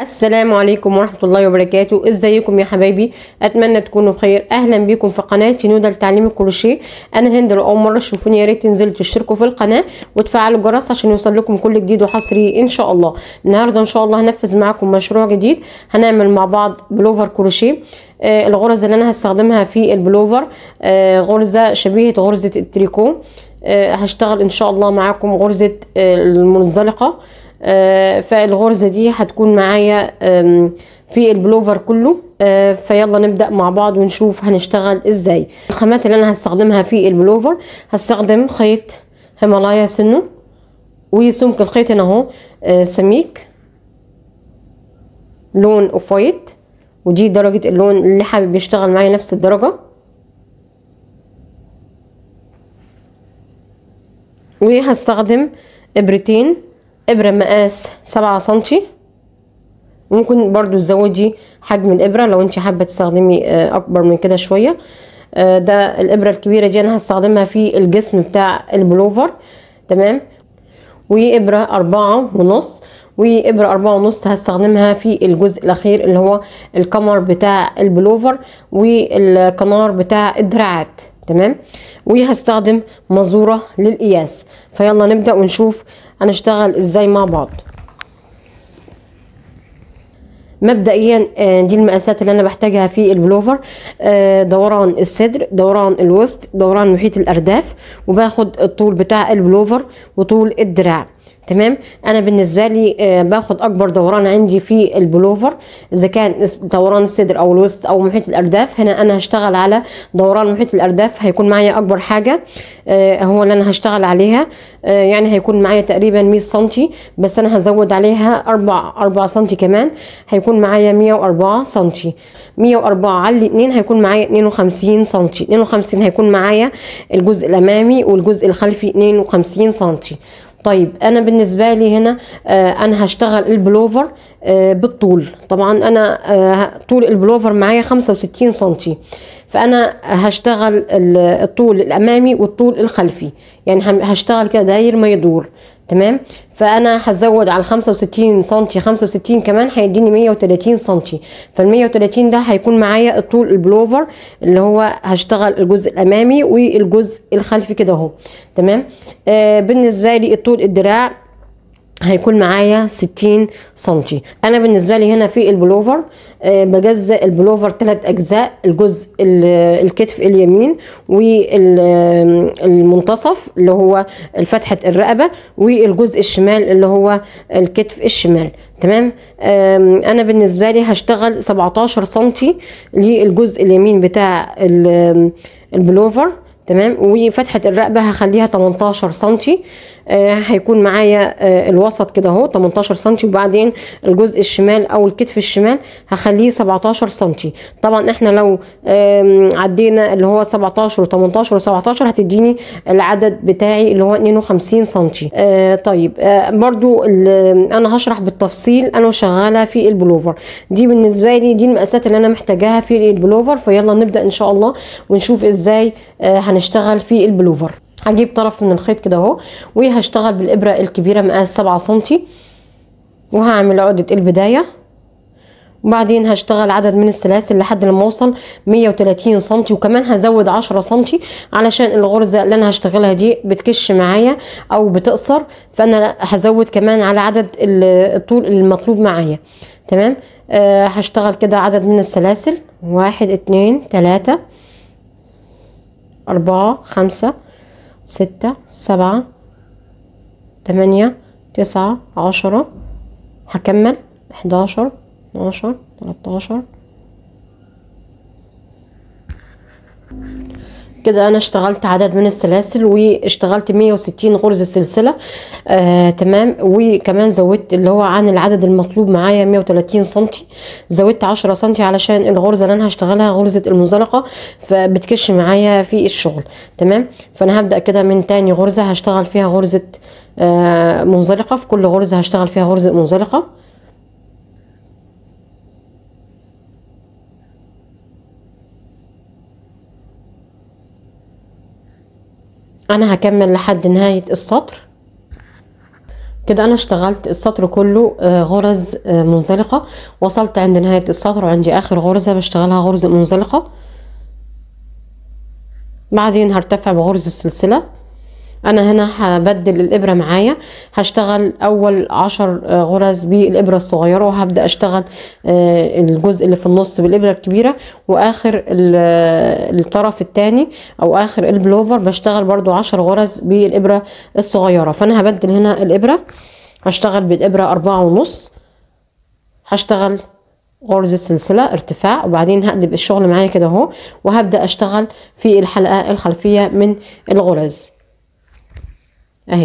السلام عليكم ورحمة الله وبركاته ازيكم يا حبايبي اتمنى تكونوا بخير اهلا بيكم في قناة نودا لتعليم الكروشيه انا هند لو اول مرة تشوفوني يا ريت تنزلوا تشتركوا في القناة وتفعلوا الجرس عشان يوصل لكم كل جديد وحصري ان شاء الله النهاردة ان شاء الله هنفذ معاكم مشروع جديد هنعمل مع بعض بلوفر كروشيه آه الغرز اللي انا هستخدمها في البلوفر آه غرزة شبيهة غرزة التريكو آه هشتغل ان شاء الله معاكم غرزة آه المنزلقة آه فالغرزة دي هتكون معايا في البلوفر كله آه فيلا نبدأ مع بعض ونشوف هنشتغل ازاي الخامات اللي انا هستخدمها في البلوفر هستخدم خيط هيمالايا سنو وسمك الخيط هنا اهو آه سميك لون اوف وايت ودي درجة اللون اللي حابب يشتغل معايا نفس الدرجة وهستخدم ابرتين ابرة مقاس سبعة سنتي ممكن برضو تزودي حجم الابرة لو انت حابة تستخدمي اكبر من كده شوية ده الابرة الكبيرة دي انا هستخدمها في الجسم بتاع البلوفر تمام وابرة اربعة ونص وابرة اربعة ونص هستخدمها في الجزء الاخير اللي هو الكمر بتاع البلوفر والكنار بتاع الدراعات تمام وهستخدم مزورة للقياس فيلا نبدأ ونشوف هنشتغل ازاي مع بعض مبدئيا دي المقاسات اللي انا بحتاجها في البلوفر دوران الصدر دوران الوسط دوران محيط الارداف وباخد الطول بتاع البلوفر وطول الدراع تمام انا بالنسبه لي باخد اكبر دوران عندي في البلوفر اذا كان دوران الصدر او الوسط او محيط الارداف هنا انا هشتغل على دوران محيط الارداف هيكون معايا اكبر حاجه هو اللي انا هشتغل عليها يعني هيكون معايا تقريبا 100 سنتي بس انا هزود عليها 4 4 سنتي كمان هيكون معايا 104 سنتي 104 على الاثنين هيكون معايا 52 سنتي 52 هيكون معايا الجزء الامامي والجزء الخلفي 52 سنتي طيب انا بالنسبه لي هنا آه انا هشتغل البلوفر آه بالطول طبعا انا آه طول البلوفر معايا 65 سنتي فانا هشتغل الطول الامامي والطول الخلفي يعني هشتغل كده داير ما يدور تمام فانا هزود على 65 سنتي 65 كمان هيديني 130 سنتي فال 130 ده هيكون معايا الطول البلوفر اللي هو هشتغل الجزء الامامي والجزء الخلفي كده اهو تمام آه بالنسبه لي الطول الدراع هيكون معايا 60 سنتي انا بالنسبه لي هنا في البلوفر أه بجزء البلوفر ثلاث اجزاء الجزء الكتف اليمين والمنتصف اللي هو فتحه الرقبه والجزء الشمال اللي هو الكتف الشمال تمام انا بالنسبه لي هشتغل 17 سنتي للجزء اليمين بتاع البلوفر تمام وفتحه الرقبه هخليها 18 سنتي آه هيكون معايا آه الوسط كده اهو 18 سنتي وبعدين الجزء الشمال او الكتف الشمال هخليه 17 سنتي طبعا احنا لو آه عدينا اللي هو 17 و18 و17 هتديني العدد بتاعي اللي هو 52 سنتي آه طيب آه برضو انا هشرح بالتفصيل انا شغاله في البلوفر دي بالنسبه لي دي المقاسات اللي انا محتاجاها في البلوفر فيلا نبدا ان شاء الله ونشوف ازاي آه هنشتغل في البلوفر هجيب طرف من الخيط كده اهو وهشتغل بالابره الكبيره مقاس 7 سنتي وهعمل عقده البدايه وبعدين هشتغل عدد من السلاسل لحد لما اوصل 130 سنتي وكمان هزود 10 سنتي علشان الغرزه اللي انا هشتغلها دي بتكش معايا او بتقصر فانا هزود كمان على عدد الطول المطلوب معايا تمام آه هشتغل كده عدد من السلاسل واحد اتنين تلاته أربعة خمسة ستة سبعة تمانية تسعة عشرة هكمل حداشر اتناشر تلاتاشر كده انا اشتغلت عدد من السلاسل واشتغلت 160 غرزه سلسله آه تمام وكمان زودت اللي هو عن العدد المطلوب معايا 130 سنتي زودت 10 سنتي علشان الغرزه اللي انا هشتغلها غرزه المنزلقه فبتكش معايا في الشغل تمام فانا هبدا كده من تاني غرزه هشتغل فيها غرزه آه منزلقه في كل غرزه هشتغل فيها غرزه منزلقه انا هكمل لحد نهاية السطر كده انا اشتغلت السطر كله آه، غرز آه، منزلقة وصلت عند نهاية السطر وعندي اخر غرزة بشتغلها غرزة منزلقة بعدين هرتفع بغرزة السلسلة انا هنا هبدل الابرة معايا هشتغل اول عشر آه، غرز بالابرة الصغيرة وهبدأ اشتغل آه، الجزء اللي في النص بالابرة الكبيرة واخر ال- آه، الطرف التاني او اخر البلوفر بشتغل برضو عشر غرز بالابرة الصغيرة فانا هبدل هنا الابرة هشتغل بالابرة اربعة ونص هشتغل غرزة سلسلة ارتفاع وبعدين هقلب الشغل معايا كده اهو وهبدأ اشتغل في الحلقة الخلفية من الغرز اهي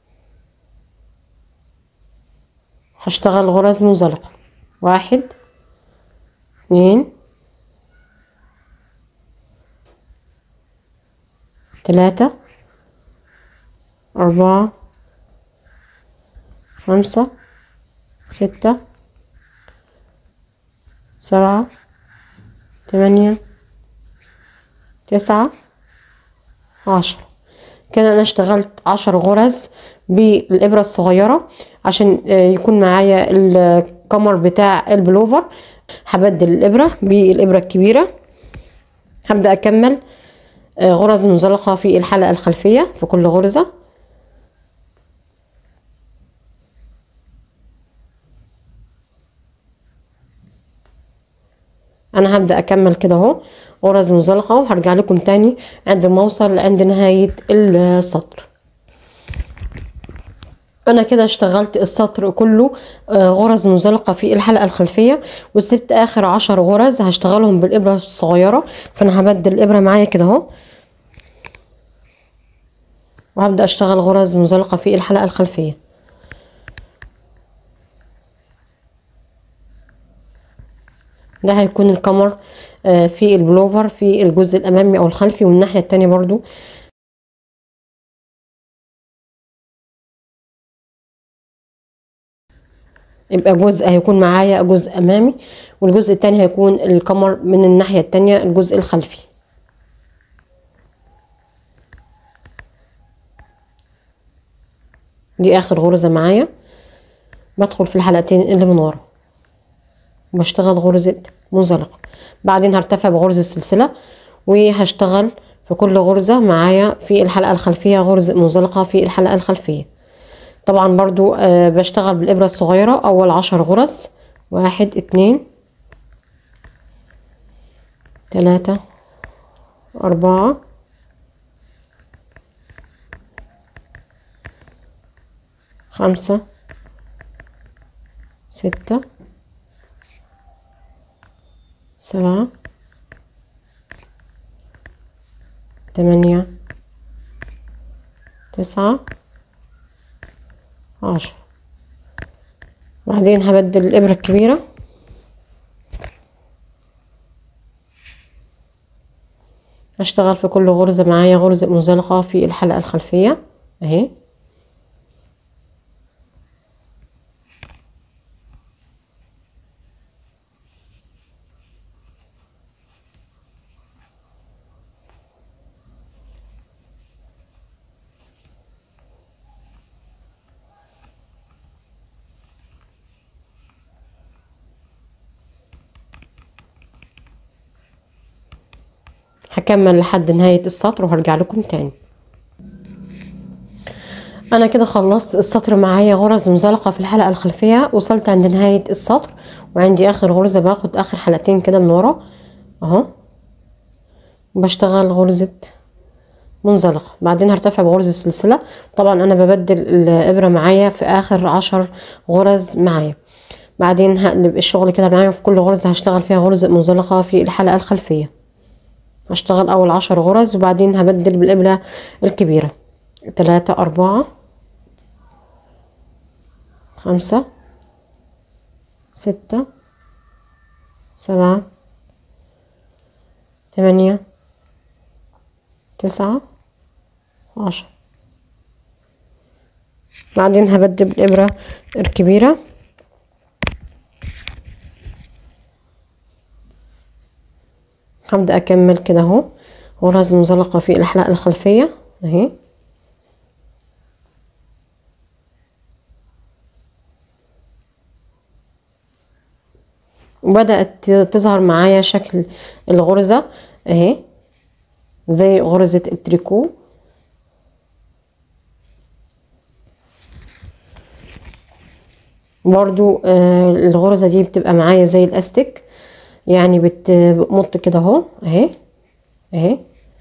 هشتغل غرز منزلقة واحد اتنين تلاتة أربعة خمسة ستة سبعة تمانية تسعة عشرة كده انا اشتغلت عشر غرز بالابرة الصغيرة عشان آه، يكون معايا الكمر بتاع البلوفر هبدل الابرة بالابرة الكبيرة هبدأ اكمل آه، غرز منزلقة في الحلقة الخلفية في كل غرزة انا هبدأ اكمل كده اهو غرز منزلقة وهرجع لكم تاني عند ما اوصل عند نهاية السطر انا كده اشتغلت السطر كله آه، غرز منزلقة في الحلقة الخلفية وسبت اخر عشر غرز هشتغلهم بالابرة الصغيرة فانا هبدل الابرة معايا كده اهو وهبدأ اشتغل غرز منزلقة في الحلقة الخلفية ده هيكون الكمر آه، في البلوفر في الجزء الامامي او الخلفي والناحية التانية برضو يبقى جزء هيكون معايا جزء امامي والجزء التاني هيكون الكمر من الناحية التانية الجزء الخلفي دي اخر غرزة معايا بدخل في الحلقتين اللي من ورا بشتغل غرزة منزلقة بعدين هرتفع بغرزة السلسلة وهشتغل في كل غرزة معايا في الحلقة الخلفية غرزة منزلقة في الحلقة الخلفية طبعا برضو آه بشتغل بالإبرة الصغيرة أول عشر غرز واحد اتنين تلاتة أربعة خمسة ستة سبعة تمانية تسعة عشرة بعدين هبدل الإبرة الكبيرة هشتغل في كل غرزة معايا غرزة منزلقة في الحلقة الخلفية اهي هكمل لحد نهاية السطر وهرجع لكم تاني انا كده خلصت السطر معايا غرز منزلقة في الحلقة الخلفية وصلت عند نهاية السطر وعندي اخر غرزة باخد اخر حلقتين كده من ورا اهو بشتغل غرزة منزلقة بعدين هرتفع بغرزة السلسلة طبعا انا ببدل الابرة معايا في اخر عشر غرز معايا بعدين هقلب الشغل كده معايا في كل غرزة هشتغل فيها غرزة منزلقة في الحلقة الخلفية هشتغل اول عشر غرز وبعدين هبدل بالابرة الكبيرة تلاتة اربعة خمسة ستة سبعة تمانية تسعة عشرة بعدين هبدل بالإبرة الكبيرة هبدأ أكمل كده اهو غرز منزلقة في الحلقة الخلفية اهي وبدأت تظهر معايا شكل الغرزة اهي زي غرزة التريكو برضو آه الغرزة دي بتبقى معايا زي الاستيك يعني بتمط كده اهو اهي اهي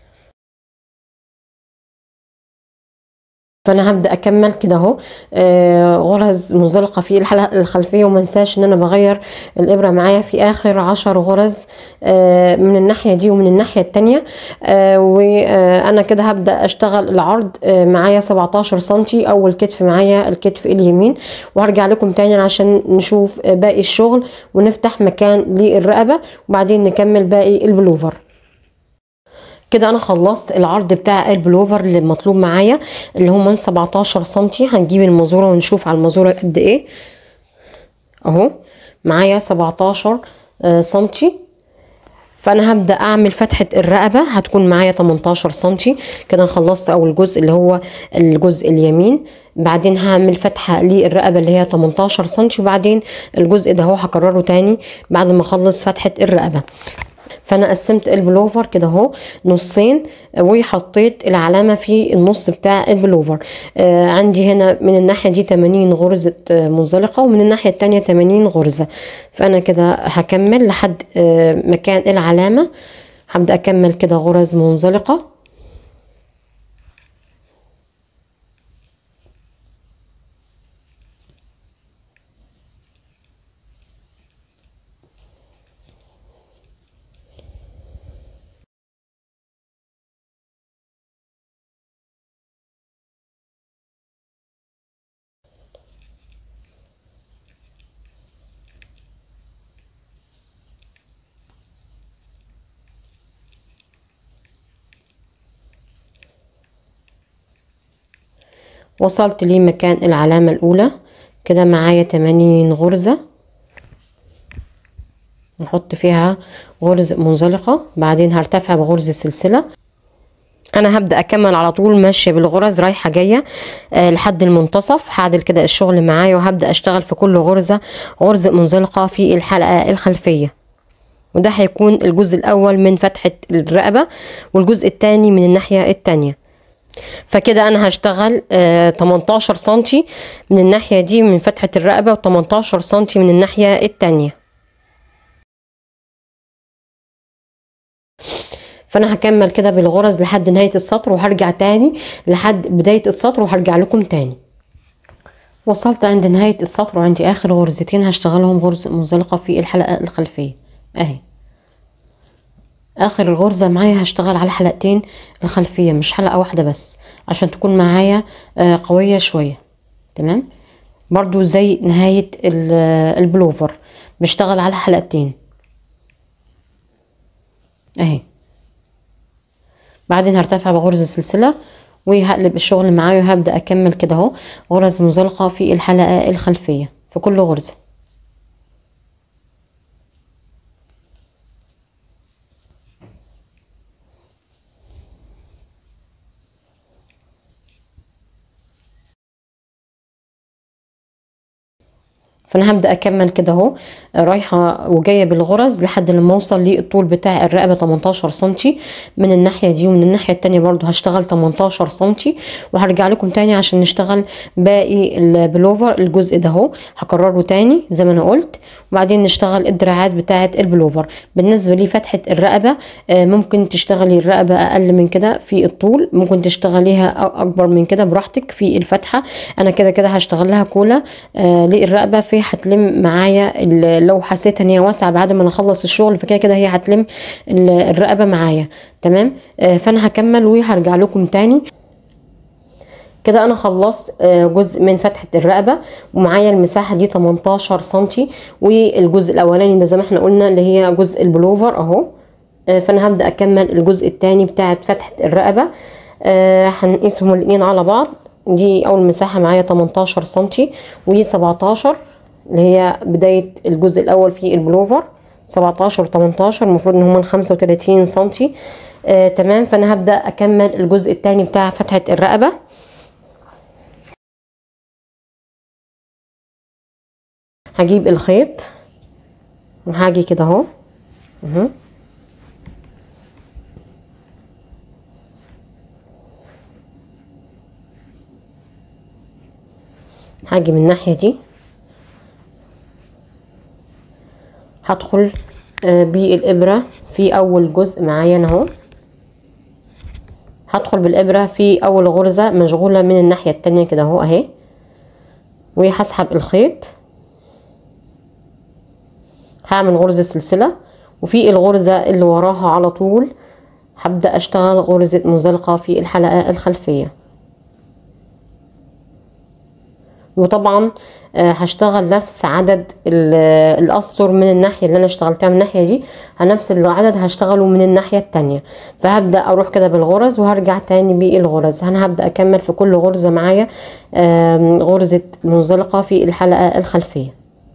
فانا هبدا اكمل كده اهو آه غرز منزلقه في الحلقه الخلفيه وما انساش ان انا بغير الابره معايا في اخر عشر غرز آه من الناحيه دي ومن الناحيه التانية آه وانا كده هبدا اشتغل العرض آه معايا 17 سنتي اول كتف معايا الكتف اليمين وهرجع لكم تاني عشان نشوف باقي الشغل ونفتح مكان للرقبه وبعدين نكمل باقي البلوفر كده انا خلصت العرض بتاع البلوفر اللي مطلوب معايا اللي هم 17 سنتي هنجيب المازوره ونشوف على المازوره قد ايه اهو معايا 17 سنتي فانا هبدا اعمل فتحه الرقبه هتكون معايا 18 سنتي كده خلصت اول جزء اللي هو الجزء اليمين بعدين هعمل فتحه للرقبه اللي هي 18 سنتي وبعدين الجزء ده اهو هكرره تاني بعد ما اخلص فتحه الرقبه فانا قسمت البلوفر كده اهو نصين وحطيت العلامه في النص بتاع البلوفر آه عندي هنا من الناحيه دي 80 غرزه آه منزلقه ومن الناحيه التانية 80 غرزه فانا كده هكمل لحد آه مكان العلامه هبدا اكمل كده غرز منزلقه وصلت لمكان العلامة الأولى كده معايا 80 غرزة نحط فيها غرزة منزلقة بعدين هرتفع بغرزة سلسلة انا هبدا اكمل على طول ماشيه بالغرز رايحه جايه أه لحد المنتصف هعدل كده الشغل معايا وهبدا اشتغل في كل غرزه غرزه منزلقه في الحلقه الخلفيه وده هيكون الجزء الاول من فتحه الرقبه والجزء الثاني من الناحيه الثانيه فكده انا هشتغل آه 18 سنتي من الناحيه دي من فتحه الرقبه و18 سنتي من الناحيه الثانيه فانا هكمل كده بالغرز لحد نهايه السطر وهرجع تاني لحد بدايه السطر وهرجع لكم تاني وصلت عند نهايه السطر وعندي اخر غرزتين هشتغلهم غرزه منزلقه في الحلقه الخلفيه اهي اخر الغرزه معايا هشتغل على حلقتين الخلفيه مش حلقه واحده بس عشان تكون معايا قويه شويه تمام برضو زي نهايه البلوفر بشتغل على حلقتين اهي بعدين هرتفع بغرزة سلسلة وهقلب الشغل معايا وهبدأ أكمل كده اهو غرز منزلقة في الحلقة الخلفية في كل غرزة فانا هبدا اكمل كده اهو رايحه وجايه بالغرز لحد لما اوصل للطول بتاع الرقبه 18 سنتي من الناحيه دي ومن الناحيه التانية برضو هشتغل 18 سنتي وهرجع لكم تاني عشان نشتغل باقي البلوفر الجزء ده اهو هكرره تاني زي ما انا قلت وبعدين نشتغل الدراعات بتاعه البلوفر بالنسبه لفتحه الرقبه ممكن تشتغلي الرقبه اقل من كده في الطول ممكن تشتغليها اكبر من كده براحتك في الفتحه انا كده كده هشتغل لها كولا للرقبه في هتلم معايا لو حسيت ان هي واسعه بعد ما اخلص الشغل فكده كده هي هتلم الرقبه معايا تمام فانا هكمل وهرجع لكم تاني كده انا خلصت جزء من فتحه الرقبه ومعايا المساحه دي 18 سنتي والجزء الاولاني ده زي ما احنا قلنا اللي هي جزء البلوفر اهو فانا هبدا اكمل الجزء الثاني بتاعه فتحه الرقبه هنقيسهم الاثنين على بعض دي اول مساحه معايا 18 سنتي ودي 17 اللي هي بداية الجزء الأول في البلوفر 17 18 المفروض ان هما 35 سنتي آه تمام فأنا هبدأ أكمل الجزء التاني بتاع فتحة الرقبة هجيب الخيط وهاجي كده اهو اهو هاجي من الناحية دي هدخل آه، بالإبرة في أول جزء معايا أنا اهو هدخل بالإبرة في أول غرزة مشغولة من الناحية التانية كده اهو أهي وهسحب الخيط هعمل غرزة سلسلة وفي الغرزة اللي وراها على طول هبدأ أشتغل غرزة منزلقة في الحلقة الخلفية وطبعا آه، هشتغل نفس عدد ال- الاسطر من الناحيه اللي انا اشتغلتها من الناحيه دي نفس العدد هشتغله من الناحيه التانية فهبدا اروح كده بالغرز وهرجع تاني بالغرز انا هبدا اكمل في كل غرزه معايا آم، غرزه منزلقه في الحلقه الخلفيه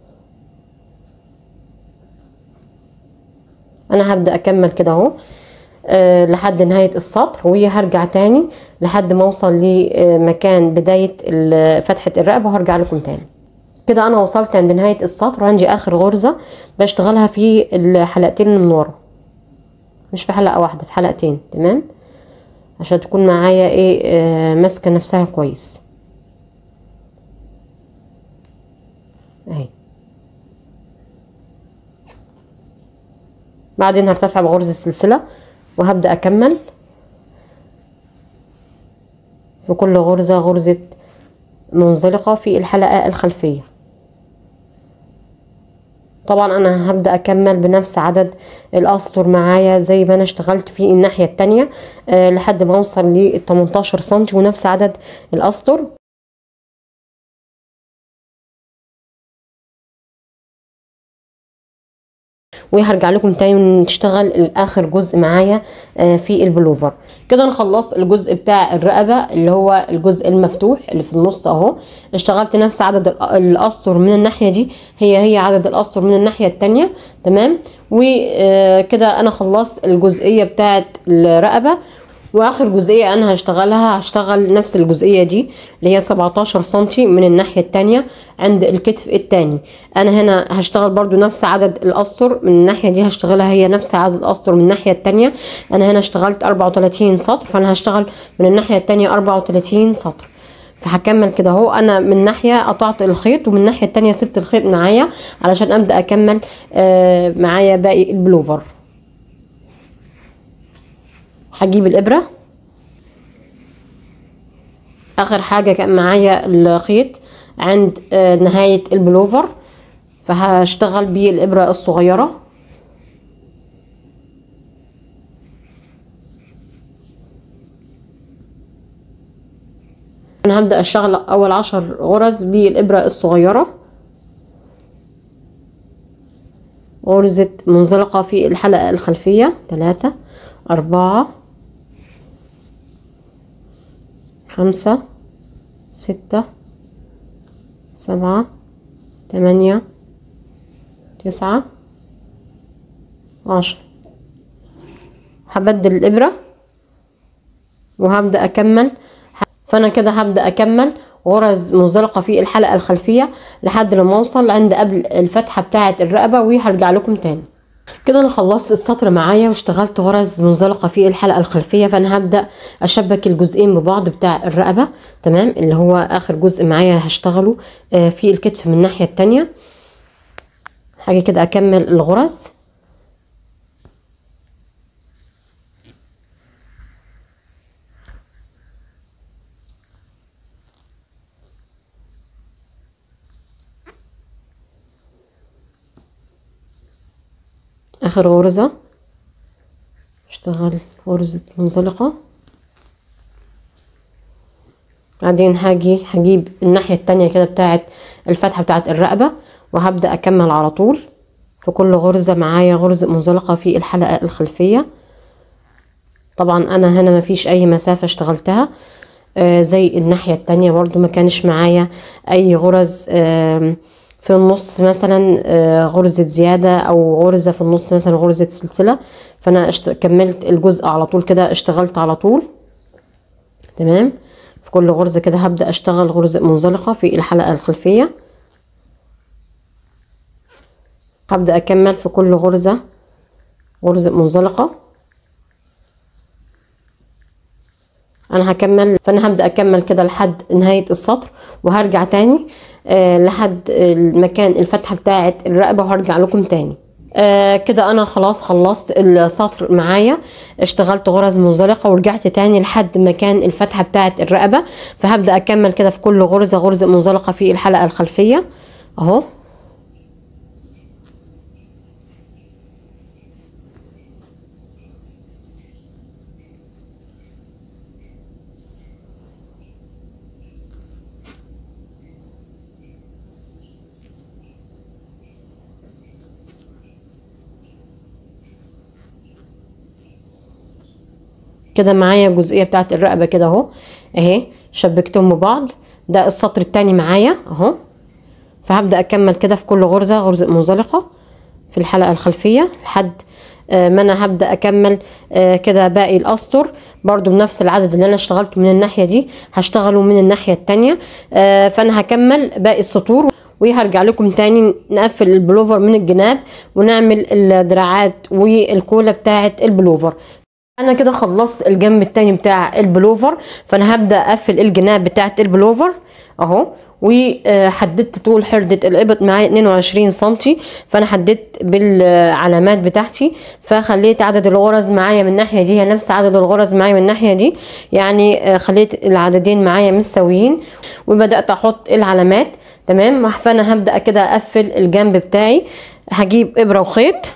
انا هبدا اكمل كده اهو آه، لحد نهاية السطر وهرجع تاني لحد ما اوصل لمكان بداية ال- فتحة الرقبة وهرجع لكم تاني كده انا وصلت عند نهاية السطر وعندي اخر غرزة بشتغلها في الحلقتين اللي من ورا مش في حلقة واحدة في حلقتين تمام عشان تكون معايا ايه آه، ماسكة نفسها كويس اهي بعدين هرتفع بغرزة السلسلة وهبدأ أكمل في كل غرزة غرزة منزلقة في الحلقة الخلفية طبعا أنا هبدأ أكمل بنفس عدد الأسطر معايا زي ما أنا اشتغلت في الناحية التانية أه لحد ما أوصل ل 18 سنتي ونفس عدد الأسطر وهرجع لكم تاني نشتغل اخر جزء معايا آه، في البلوفر كده انا خلصت الجزء بتاع الرقبه اللي هو الجزء المفتوح اللي في النص اهو اشتغلت نفس عدد الأ- الاسطر من الناحيه دي هي هي عدد الاسطر من الناحيه التانية تمام وكده انا خلصت الجزئيه بتاعه الرقبه واخر جزئيه انا هشتغلها هشتغل نفس الجزئيه دي اللي هي 17 سنتي من الناحيه التانية عند الكتف التاني انا هنا هشتغل برضو نفس عدد الاسطر من الناحيه دي هشتغلها هي نفس عدد الاسطر من الناحيه التانية انا هنا اشتغلت 34 سطر فانا هشتغل من الناحيه التانية 34 سطر فهكمل كده اهو انا من ناحيه قطعت الخيط ومن الناحيه التانية سبت الخيط معايا علشان ابدا اكمل آه معايا باقي البلوفر هجيب الابره اخر حاجه كان معايا الخيط عند آه، نهايه البلوفر فهشتغل بيه الابره الصغيره انا هبدا اشتغل اول عشر غرز بالابره الصغيره غرزة منزلقة في الحلقة الخلفية ثلاثة أربعة خمسة ستة سبعة تمانية تسعة عشرة هبدل الإبرة وهبدأ أكمل فأنا كده هبدأ أكمل غرز منزلقة في الحلقة الخلفية لحد لما أوصل عند قبل الفتحة بتاعة الرقبة وهرجع لكم تاني كده انا خلصت السطر معايا واشتغلت غرز منزلقه في الحلقه الخلفيه فانا هبدا اشبك الجزئين ببعض بتاع الرقبه تمام اللي هو اخر جزء معايا هشتغله آه، في الكتف من الناحيه التانية حاجه كده اكمل الغرز اخر غرزة اشتغل غرزة منزلقة بعدين هاجي هجيب الناحية التانية كده بتاعت الفتحة بتاعت الرقبة وهبدأ اكمل على طول في كل غرزة معايا غرزة منزلقة في الحلقة الخلفية طبعا انا هنا مفيش اي مسافة اشتغلتها آه زي الناحية التانية برضو ما كانش معايا اي غرز آه في النص مثلا آه غرزة زيادة او غرزة في النص مثلا غرزة سلسلة فانا اشت... كملت الجزء على طول كده اشتغلت على طول تمام في كل غرزة كده هبدأ اشتغل غرزة منزلقة في الحلقة الخلفية هبدأ أكمل في كل غرزة غرزة منزلقة أنا هكمل فأنا هبدأ أكمل كده لحد نهاية السطر وهرجع تاني آه لحد المكان الفتحة بتاعة الرقبة وهرجع لكم تاني آه كده انا خلاص خلصت السطر معايا اشتغلت غرز منزلقة ورجعت تاني لحد مكان الفتحة بتاعة الرقبة فهبدأ اكمل كده في كل غرزة غرزة منزلقة في الحلقة الخلفية اهو كده معايا الجزئيه بتاعت الرقبه كده اهو اهي شبكتهم ببعض ده السطر التاني معايا اهو فهبدا اكمل كده في كل غرزه غرزه منزلقه في الحلقه الخلفيه لحد آه ما انا هبدا اكمل آه كده باقي الاسطر برضو بنفس العدد اللي انا اشتغلته من الناحيه دي هشتغله من الناحيه التانية آه فانا هكمل باقي السطور وهرجع لكم تاني نقفل البلوفر من الجناب ونعمل الدراعات والكوله بتاعه البلوفر انا كده خلصت الجنب التاني بتاع البلوفر فانا هبدا اقفل الجناب بتاعه البلوفر اهو وحددت طول حردة الابط معايا 22 سنتي فانا حددت بالعلامات بتاعتي فخليت عدد الغرز معايا من الناحيه دي هي نفس عدد الغرز معايا من الناحيه دي يعني خليت العددين معايا متساويين وبدات احط العلامات تمام فانا هبدا كده اقفل الجنب بتاعي هجيب ابره وخيط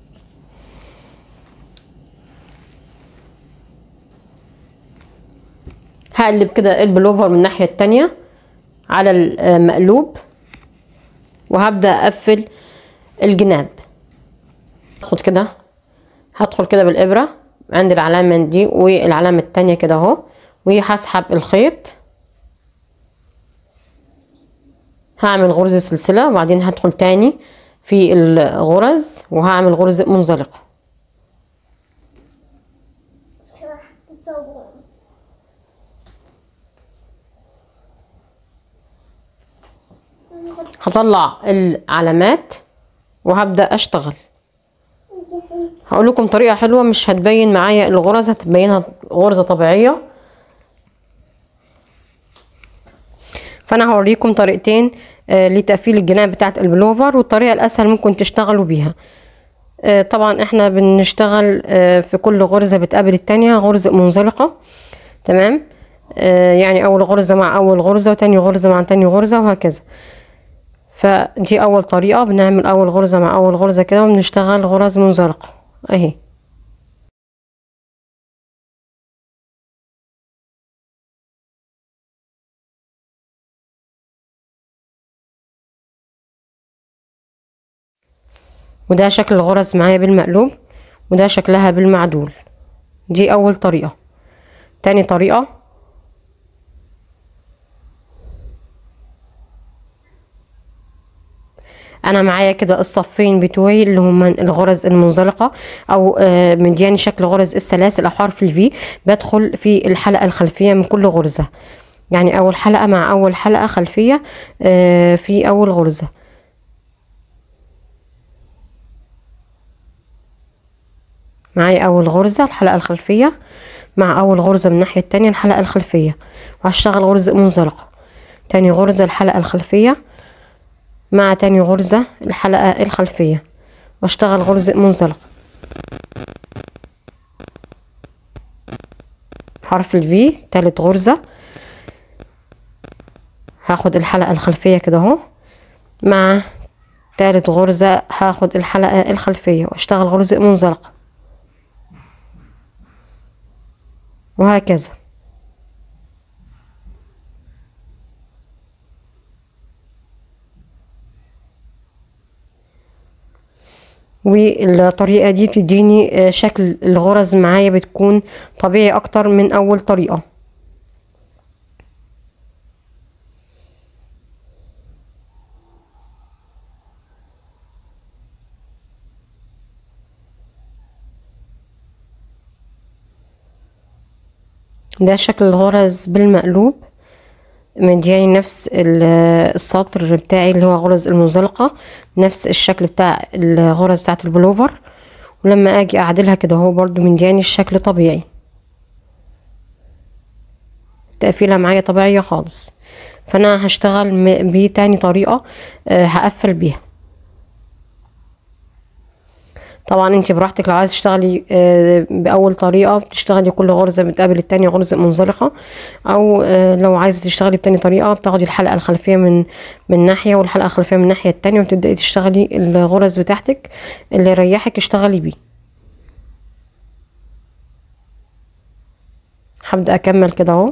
هقلب كده البلوفر من الناحية التانية على المقلوب وهبدأ أقفل الجناب هاخد كده هدخل كده بالإبرة عند العلامة دي والعلامة التانية كده اهو وهسحب الخيط هعمل غرزة سلسلة وبعدين هدخل تاني في الغرز وهعمل غرزة منزلقة هطلع العلامات وهبدأ اشتغل هقول لكم طريقة حلوة مش هتبين معايا الغرز هتبينها غرزة طبيعية فانا هوريكم طريقتين آه لتقفيل الجناب بتاعت البلوفر والطريقة الاسهل ممكن تشتغلوا بيها آه طبعا احنا بنشتغل آه في كل غرزة بتقابل التانية غرزة منزلقة تمام يعني اول غرزة مع اول غرزة وتاني غرزة مع تاني غرزة وهكذا فدي اول طريقة بنعمل اول غرزة مع اول غرزة كده وبنشتغل غرز منزلقة اهي وده شكل الغرز معايا بالمقلوب وده شكلها بالمعدول دي اول طريقة تاني طريقة انا معايا كده الصفين بتوعي اللي هما الغرز المنزلقه او مدياني شكل غرز السلاسل او حرف الفي بدخل في الحلقه الخلفيه من كل غرزه يعني اول حلقه مع اول حلقه خلفيه في اول غرزه معايا اول غرزه الحلقه الخلفيه مع اول غرزه من الناحيه التانية الحلقه الخلفيه وهشتغل غرزه منزلقه تاني غرزه الحلقه الخلفيه مع تاني غرزة الحلقة الخلفية واشتغل غرزة منزلقة حرف الفي تالت غرزة هاخد الحلقة الخلفية كده اهو مع تالت غرزة هاخد الحلقة الخلفية واشتغل غرزة منزلقة وهكذا والطريقة دي بتديني شكل الغرز معايا بتكون طبيعي اكتر من اول طريقة ده شكل الغرز بالمقلوب مدياني نفس ال- السطر بتاعي اللي هو غرز المنزلقة نفس الشكل بتاع الغرز بتاعت البلوفر ولما اجي اعدلها كده هو برضو مدياني الشكل طبيعي تقفيلها معايا طبيعية خالص فانا هشتغل م- بيه تاني طريقة آه، هقفل بيها طبعا انت براحتك لو عايز تشتغلي آه، باول طريقه بتشتغلي كل غرزه بتقابل التانية غرزه منزلقه او آه، لو عايزه تشتغلي بتاني طريقه بتاخدي الحلقه الخلفيه من من ناحيه والحلقه الخلفيه من الناحيه التانية وتبداي تشتغلي الغرز بتاعتك اللي يريحك اشتغلي بيه هبدا اكمل كده اهو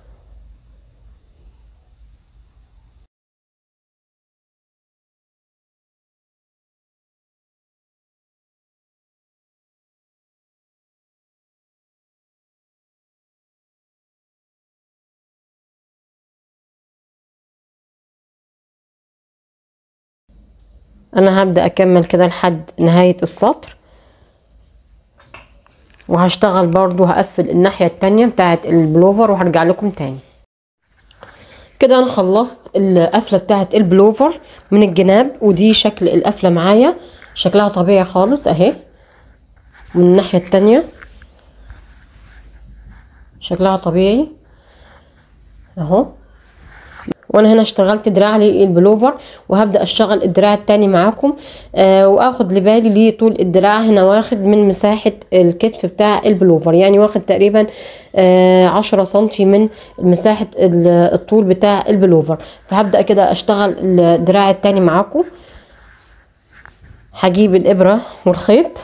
انا هبدا اكمل كده لحد نهايه السطر وهشتغل برضو هقفل الناحيه التانية بتاعه البلوفر وهرجع لكم تاني كده انا خلصت القفله بتاعه البلوفر من الجناب ودي شكل القفله معايا شكلها طبيعي خالص اهي من الناحيه التانية شكلها طبيعي اهو وانا هنا اشتغلت دراع للبلوفر وهبدا اشتغل الدراع التاني معاكم آه واخد لبالي لطول الدراع هنا واخد من مساحه الكتف بتاع البلوفر يعني واخد تقريبا آه عشرة سنتي من مساحه ال- الطول بتاع البلوفر فهبدا كده اشتغل الدراع التاني معاكم هجيب الابره والخيط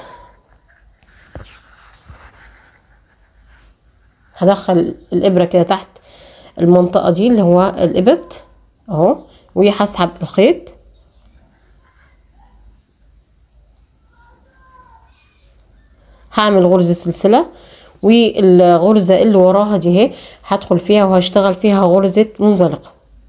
هدخل الابره كده تحت المنطقة دي اللي هو الإبط اهو وهسحب الخيط هعمل غرزة سلسلة والغرزة اللي وراها دي اهي هدخل فيها وهشتغل فيها غرزة منزلقة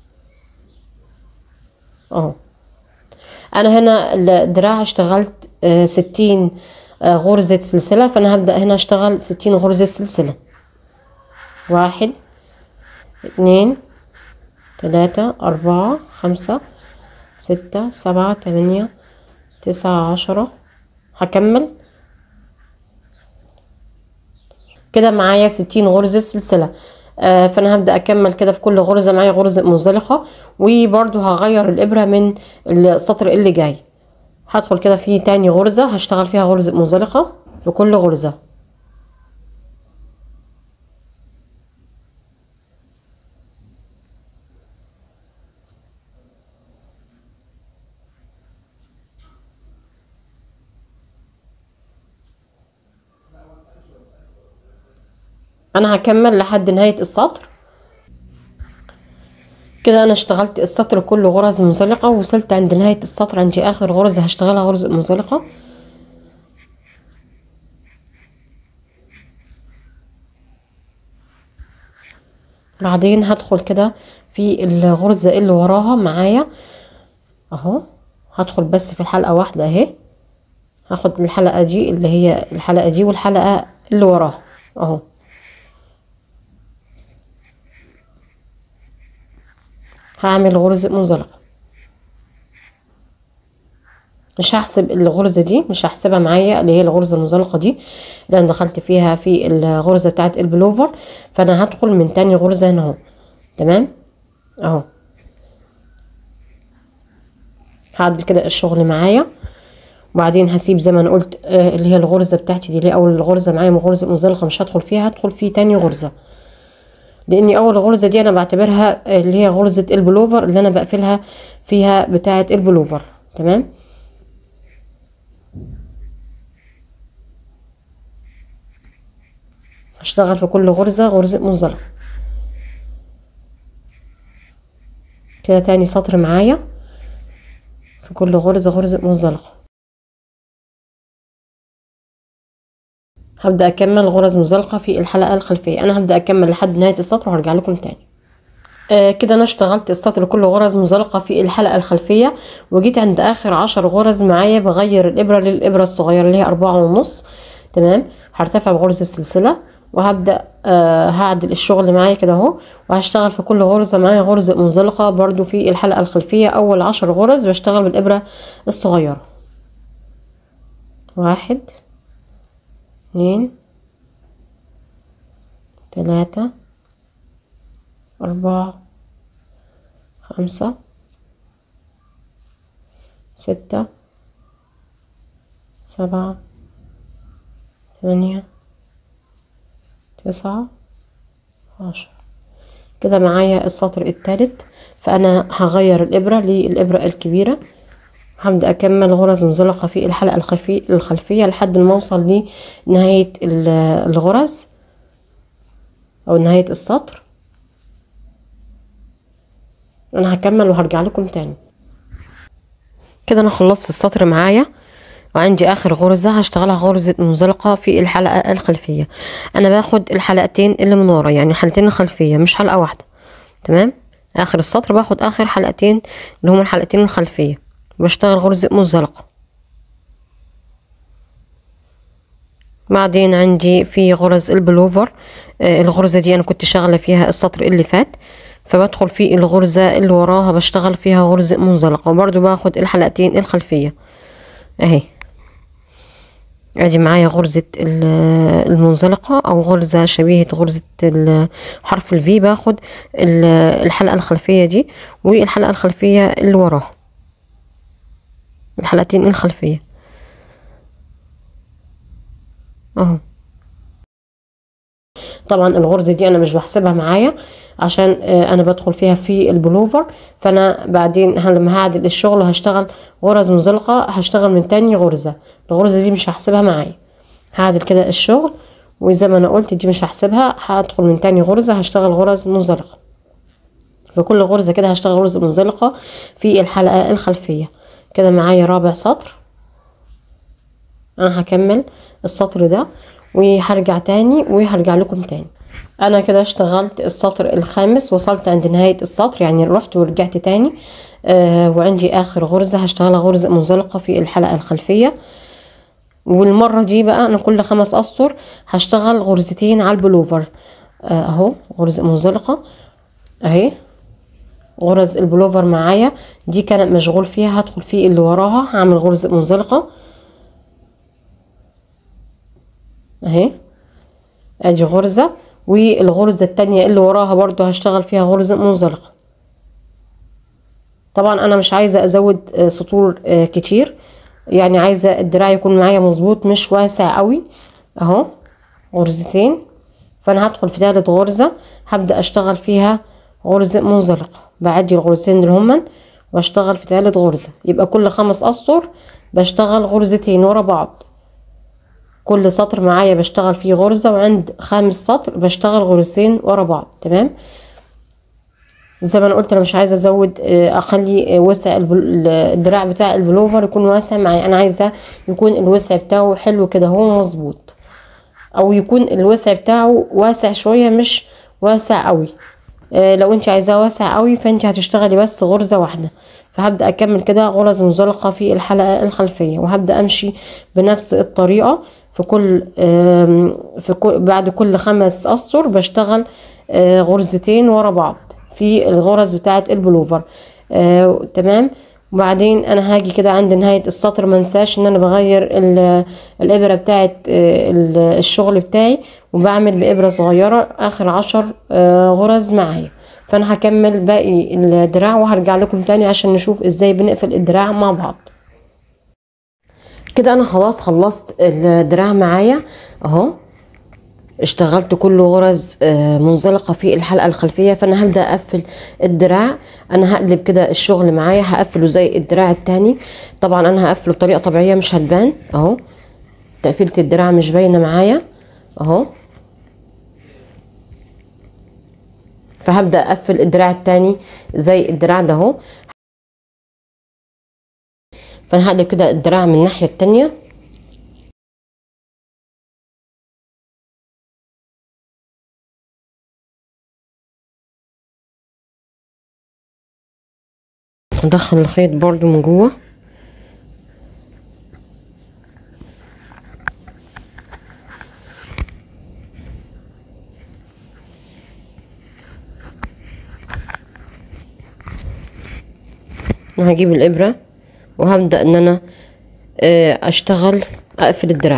اهو انا هنا الدراع اشتغلت آه، ستين آه، غرزة سلسلة فانا هبدأ هنا اشتغل ستين غرزة سلسلة واحد اتنين تلاتة أربعة خمسة ستة سبعة تمانية تسعة عشرة هكمل كده معايا ستين غرزة سلسلة آه فانا هبدأ اكمل كده في كل غرزة معايا غرزة منزلقة وبرضو هغير الابرة من السطر اللي جاي هدخل كده في تاني غرزة هشتغل فيها غرزة منزلقة في كل غرزة انا هكمل لحد نهاية السطر كده انا اشتغلت السطر كله غرز منزلقة ووصلت عند نهاية السطر عندي اخر غرزة هشتغلها غرزة منزلقة بعدين هدخل كده في الغرزة اللي وراها معايا اهو هدخل بس في الحلقة واحدة اهي هاخد الحلقة دي اللي هي الحلقة دي والحلقة اللي وراها اهو هعمل غرزة منزلقة مش هحسب الغرزة دي مش هحسبها معايا اللي هي الغرزة المنزلقة دي اللي انا دخلت فيها في الغرزة بتاعت البلوفر فانا هدخل من تاني غرزة هنا اهو تمام اهو هعدل كده الشغل معايا وبعدين هسيب زي ما انا قلت آه اللي هي الغرزة بتاعتي دي اللي هي اول غرزة معايا غرزة منزلقة مش هدخل فيها هدخل في تاني غرزة لاني اول غرزة دي انا بعتبرها اللي هي غرزة البلوفر اللي انا بقفلها فيها بتاعة البلوفر تمام هشتغل في كل غرزة غرزة منزلقة كده تاني سطر معايا في كل غرزة غرزة منزلقة هبدأ أكمل غرز منزلقة في الحلقة الخلفية أنا هبدأ أكمل لحد نهاية السطر وهرجع لكم تاني آه كده أنا اشتغلت السطر كله غرز منزلقة في الحلقة الخلفية وجيت عند آخر عشر غرز معايا بغير الإبرة للإبرة الصغيرة اللي هي أربعة ونص تمام هرتفع بغرزة السلسلة وهبدأ آه هعدل الشغل معايا كده اهو وهشتغل في كل غرزة معايا غرزة منزلقة برضو في الحلقة الخلفية اول عشر غرز بشتغل بالابرة الصغيرة واحد اتنين تلاتة أربعة خمسة ستة سبعة ثمانية تسعة عشر كده معايا السطر التالت فأنا هغير الإبرة للإبرة الكبيرة هبدأ أكمل غرز منزلقة في الحلقة الخلفية الخلفية لحد ما أوصل لنهاية الغرز أو نهاية السطر أنا هكمل وهرجع لكم تاني كده أنا خلصت السطر معايا وعندي اخر غرزة هشتغلها غرزة منزلقة في الحلقة الخلفية انا باخد الحلقتين اللي من ورا يعني حلقتين الخلفية مش حلقة واحدة تمام اخر السطر باخد اخر حلقتين اللي هما الحلقتين الخلفية بشتغل غرزة منزلقة بعدين عندي في غرز البلوفر آه الغرزة دي انا كنت شغلة فيها السطر اللي فات فبدخل في الغرزة اللي وراها بشتغل فيها غرزة منزلقة وبرضو باخد الحلقتين الخلفية اهي ادي معايا غرزة المنزلقة او غرزة شبيهة غرزة حرف الفي باخد الحلقة الخلفية دي والحلقة الخلفية اللي وراها الحلقتين الخلفية اهو طبعا الغرزة دي انا مش بحسبها معايا عشان انا بدخل فيها في البلوفر فانا بعدين لما هعدل الشغل هشتغل غرز منزلقة هشتغل من تاني غرزة الغرزة دي مش هحسبها معايا هعدل كده الشغل وزي ما انا قلت دي مش هحسبها هدخل من تاني غرزة هشتغل غرز منزلقة فكل غرزة كده هشتغل غرزة منزلقة في الحلقة الخلفية كده معايا رابع سطر انا هكمل السطر ده وهرجع تاني وهرجع لكم تاني انا كده اشتغلت السطر الخامس وصلت عند نهاية السطر يعني رحت ورجعت تاني آه وعندي اخر غرزة هشتغلها غرزة منزلقة في الحلقة الخلفية والمرة دي بقى انا كل خمس اسطر هشتغل غرزتين على البلوفر آه اهو غرزة منزلقة اهي غرز البلوفر معايا دي كانت مشغول فيها هدخل في اللي وراها هعمل غرزة منزلقة اهي ادي غرزة والغرزة التانية اللي وراها برضو هشتغل فيها غرزة منزلقة طبعا انا مش عايزة ازود سطور كتير يعني عايزة الدراع يكون معايا مظبوط مش واسع قوي اهو غرزتين فانا هدخل في ثالث غرزة هبدأ اشتغل فيها غرزة منزلقة بعدي الغرزتين اللي هما واشتغل في ثالث غرزة يبقى كل خمس اسطر بشتغل غرزتين ورا بعض كل سطر معايا بشتغل فيه غرزة وعند خامس سطر بشتغل غرزتين ورا بعض تمام زي ما انا قلت انا مش عايزه ازود اخلي وسع الدراع بتاع البلوفر يكون واسع معايا انا عايزه يكون الوسع بتاعه حلو كده هو مظبوط او يكون الوسع بتاعه واسع شويه مش واسع قوي لو انت عايزاه واسع قوي فانت هتشتغلي بس غرزه واحده فهبدا اكمل كده غرز منزلقه في الحلقه الخلفيه وهبدا امشي بنفس الطريقه في كل في كل بعد كل خمس اسطر بشتغل غرزتين ورا بعض في الغرز بتاعه البلوفر آه، تمام وبعدين انا هاجي كده عند نهايه السطر ما انساش ان انا بغير الابره بتاعه الشغل بتاعي وبعمل بابره صغيره اخر عشر آه، غرز معايا فانا هكمل باقي الدراع وهرجع لكم تاني عشان نشوف ازاي بنقفل الدراع مع بعض كده انا خلاص خلصت الدراع معايا اهو اشتغلت كل غرز منزلقه في الحلقه الخلفيه فانا هبدا اقفل الدراع انا هقلب كده الشغل معايا هقفله زي الدراع التاني طبعا انا هقفله بطريقه طبيعيه مش هتبان اهو تقفيله الدراع مش باينه معايا اهو فهبدا اقفل الدراع التاني زي الدراع ده اهو فانا هقلب كده الدراع من الناحيه التانيه ندخل الخيط برضو من جوه انا هجيب الابرة وهبدأ ان انا آه، اشتغل اقفل الدراع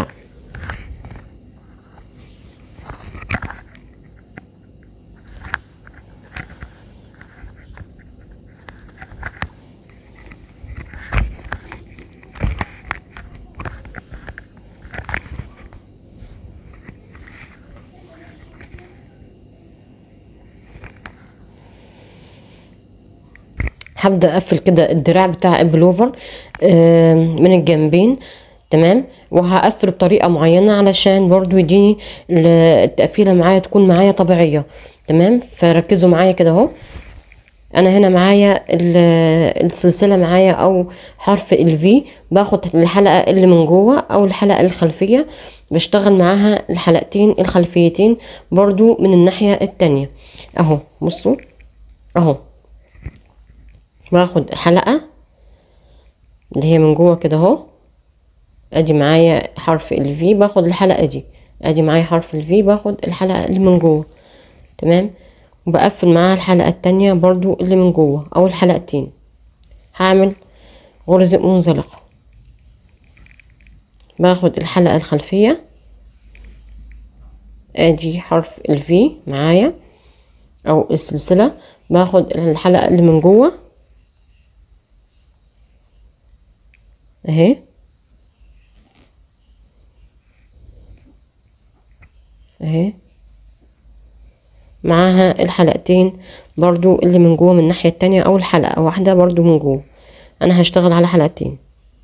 هبدأ اقفل كده الدراع بتاع البلوفر آه، من الجنبين تمام وهقفل بطريقة معينة علشان برضو يديني ال- التقفيلة معايا تكون معايا طبيعية تمام فركزوا معايا كده اهو انا هنا معايا ال- السلسلة معايا او حرف الفي باخد الحلقة اللي من جوه او الحلقة الخلفية بشتغل معاها الحلقتين الخلفيتين برضو من الناحية التانية اهو بصوا اهو باخد حلقة اللي هي من جوه كده اهو ادي معايا حرف الفي باخد الحلقة دي ادي معايا حرف الفي باخد الحلقة اللي من جوه تمام وبقفل معاها الحلقة التانية برضو اللي من جوه او الحلقتين هعمل غرزة منزلقة باخد الحلقة الخلفية ادي حرف الفي معايا او السلسلة باخد الحلقة اللي من جوه اهي اهي معاها الحلقتين برضو اللي من جوه من الناحية التانية او الحلقة واحدة برضو من جوه انا هشتغل على حلقتين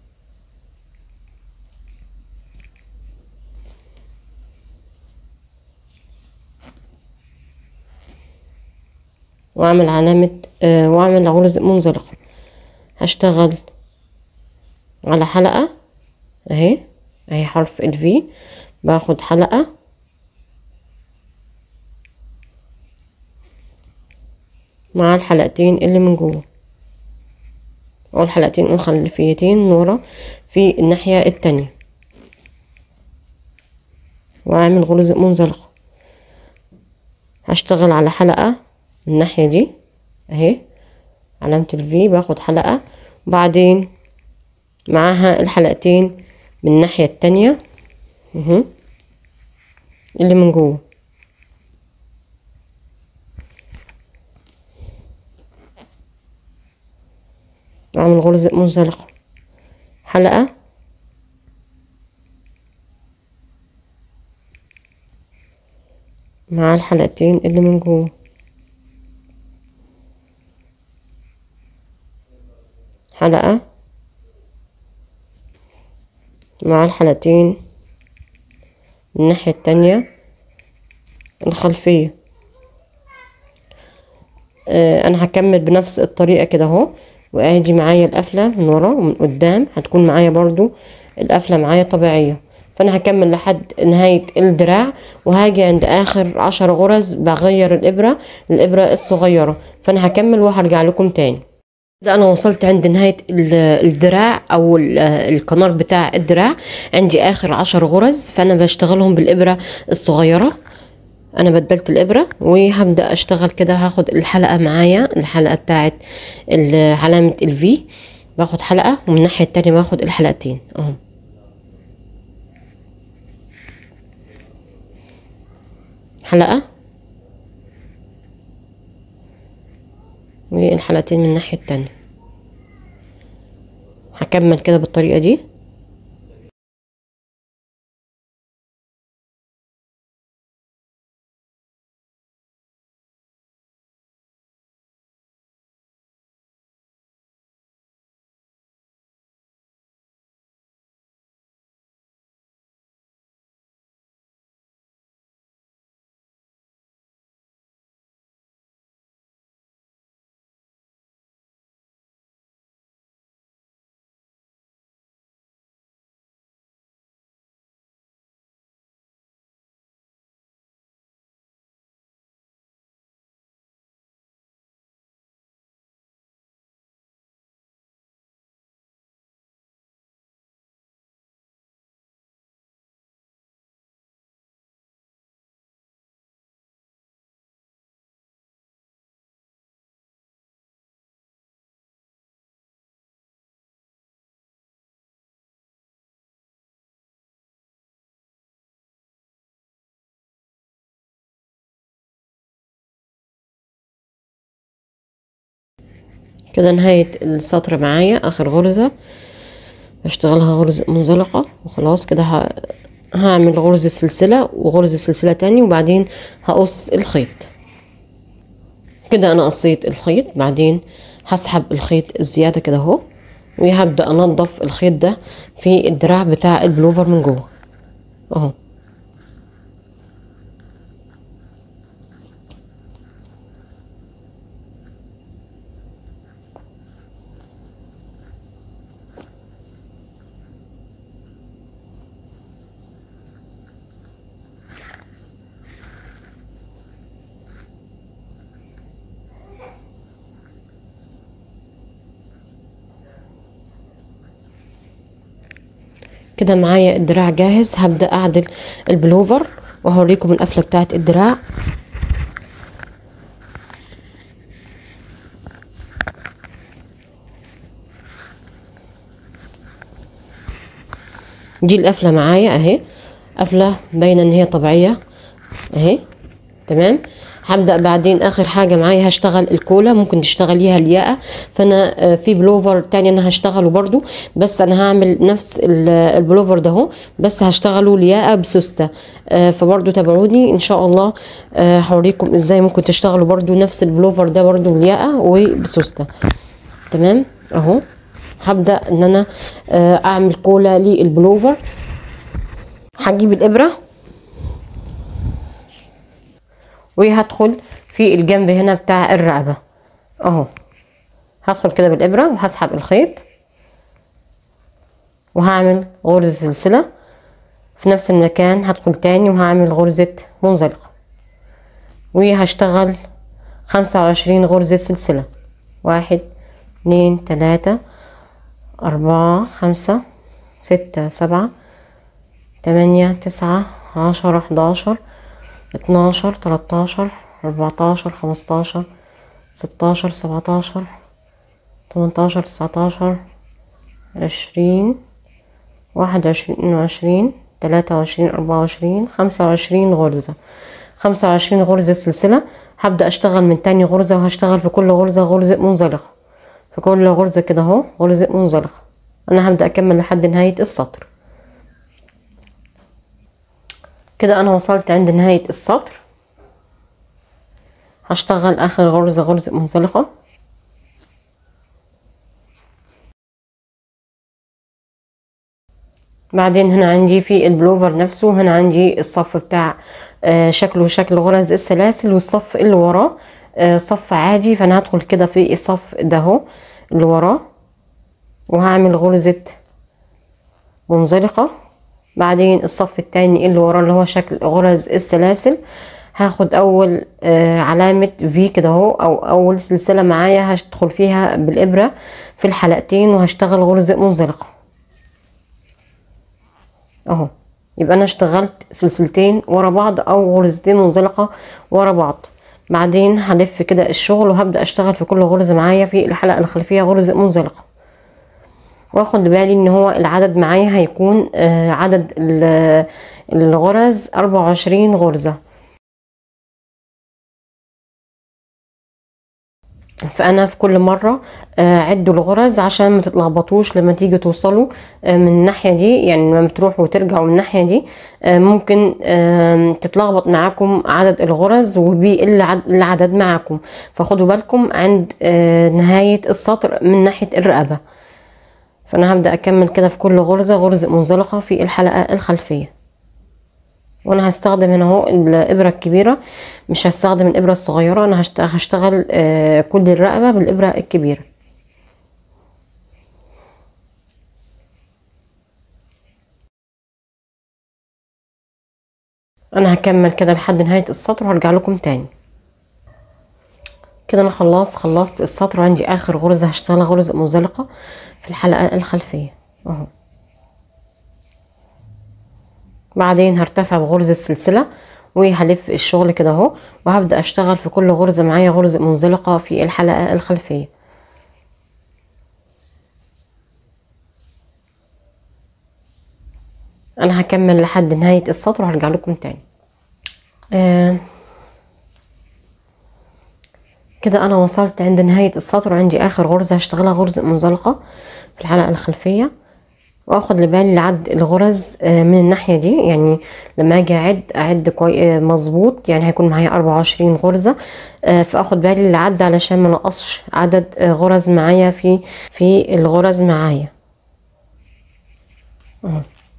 واعمل علامة آه واعمل غرز منزلقة هشتغل على حلقة اهي اهي حرف الفي باخد حلقة مع الحلقتين اللي من جوه او الحلقتين الخلفيتين من ورا في الناحية التانية واعمل غرز منزلقة هشتغل على حلقة من الناحية دي اهي علامة الفي باخد حلقة وبعدين معاها الحلقتين من الناحية التانية اهو اللي من جوه اعمل غرزة منزلقة حلقة مع الحلقتين اللي من جوه حلقة مع الحلقتين من الناحية التانية الخلفية آه انا هكمل بنفس الطريقة كده اهو وادي معايا القفلة من ورا ومن قدام هتكون معايا برضو القفلة معايا طبيعية فانا هكمل لحد نهاية الدراع وهاجي عند اخر عشر غرز بغير الابرة الابرة الصغيرة فانا هكمل وهرجع لكم تاني ده انا وصلت عند نهاية ال- الدراع او ال- الكنار بتاع الدراع عندي اخر عشر غرز فانا بشتغلهم بالابرة الصغيرة انا بدلت الابرة وهبدأ اشتغل كده هاخد الحلقة معايا الحلقة بتاعت ال- علامة الفي باخد حلقة ومن الناحية التانية باخد الحلقتين اهو حلقة والحلقتين من الناحية التانية هكمل كده بالطريقة دي كده نهاية السطر معايا اخر غرزة بشتغلها غرزة منزلقة وخلاص كده ه... هعمل غرزة سلسلة وغرزة سلسلة تاني وبعدين هقص الخيط كده انا قصيت الخيط بعدين هسحب الخيط الزيادة كده اهو وهبدأ انضف الخيط ده في الدراع بتاع البلوفر من جوه اهو كده معايا الدراع جاهز هبدأ اعدل البلوفر وهوريكم القفلة بتاعت الدراع دي القفلة معايا اهي قفلة باينة ان هي طبيعية اهي تمام هبدأ بعدين اخر حاجة معايا هشتغل الكولا ممكن تشتغليها الياقة فانا آه، في بلوفر تاني انا هشتغله برضو بس انا هعمل نفس ال- البلوفر ده اهو بس هشتغله الياقة بسوستة آه، فبرضو تابعوني ان شاء الله آه، هوريكم ازاي ممكن تشتغلوا برضو نفس البلوفر ده برضو الياقة وبسوستة تمام اهو هبدأ ان انا آه، اعمل كولا للبلوفر هجيب الابره وهدخل في الجنب هنا بتاع الرقبة اهو هدخل كده بالابرة وهسحب الخيط وهعمل غرزة سلسلة في نفس المكان هدخل تاني وهعمل غرزة منزلقة وهشتغل خمسة وعشرين غرزة سلسلة واحد اتنين تلاتة أربعة خمسة ستة سبعة تمانية تسعة عشرة حداشر اتناشر تلاتاشر اربعتاشر خمستاشر ستاشر سبعتاشر تمنتاشر تسعتاشر عشرين واحد وعشرين اتنين وعشرين تلاتة وعشرين أربعة وعشرين خمسة وعشرين غرزة خمسة وعشرين غرزة سلسلة هبدأ أشتغل من تاني غرزة وهشتغل في كل غرزة غرزة منزلقة في كل غرزة كده اهو غرزة منزلقة أنا هبدأ أكمل لحد نهاية السطر كده انا وصلت عند نهاية السطر هشتغل اخر غرزة غرزة منزلقة بعدين هنا عندي في البلوفر نفسه هنا عندي الصف بتاع آه، شكله شكل غرز السلاسل والصف اللي وراه آه، صف عادي فانا هدخل كده في الصف ده اهو اللي وراه وهعمل غرزة منزلقة بعدين الصف التاني اللي وراه اللي هو شكل غرز السلاسل هاخد اول آه علامة في كده اهو او اول سلسلة معايا هدخل فيها بالابرة في الحلقتين وهشتغل غرزة منزلقة اهو يبقى انا اشتغلت سلسلتين ورا بعض او غرزتين منزلقة ورا بعض بعدين هلف كده الشغل وهبدأ اشتغل في كل غرزة معايا في الحلقة الخلفية غرزة منزلقة واخد بالي ان هو العدد معايا هيكون آه، عدد ال- الغرز اربعة وعشرين غرزة فانا في كل مرة آه، عدوا الغرز عشان ما تتلخبطوش لما تيجي توصلوا آه، من الناحية دي يعني لما بتروحوا وترجعوا من الناحية دي آه، ممكن آم، تتلخبط معاكم عدد الغرز وبيقل عد- العدد معاكم فخدوا بالكم عند آه، نهاية السطر من ناحية الرقبة فانا هبدأ اكمل كده في كل غرزة غرزة منزلقة في الحلقة الخلفية وانا هستخدم هنا اهو الابرة الكبيرة مش هستخدم الابرة الصغيرة انا هشت- هشتغل آه، كل الرقبة بالابرة الكبيرة انا هكمل كده لحد نهاية السطر وهرجع لكم تاني كده انا خلاص خلصت السطر وعندي اخر غرزة هشتغل غرزة منزلقة في الحلقة الخلفية اهو بعدين هرتفع بغرزة السلسلة وهلف الشغل كده اهو وهبدأ اشتغل في كل غرزة معايا غرزة منزلقة في الحلقة الخلفية انا هكمل لحد نهاية السطر وهرجع لكم تاني آه كده انا وصلت عند نهاية السطر وعندي اخر غرزة هشتغلها غرزة منزلقة في الحلقة الخلفية واخد لبالي لعد الغرز آه، من الناحية دي يعني لما اجي اعد اعد كوي آه، مظبوط يعني هيكون معايا اربعة وعشرين غرزة آه، فاخد بالي العد علشان ما نقصش عدد آه، غرز معايا في في الغرز معايا أهو.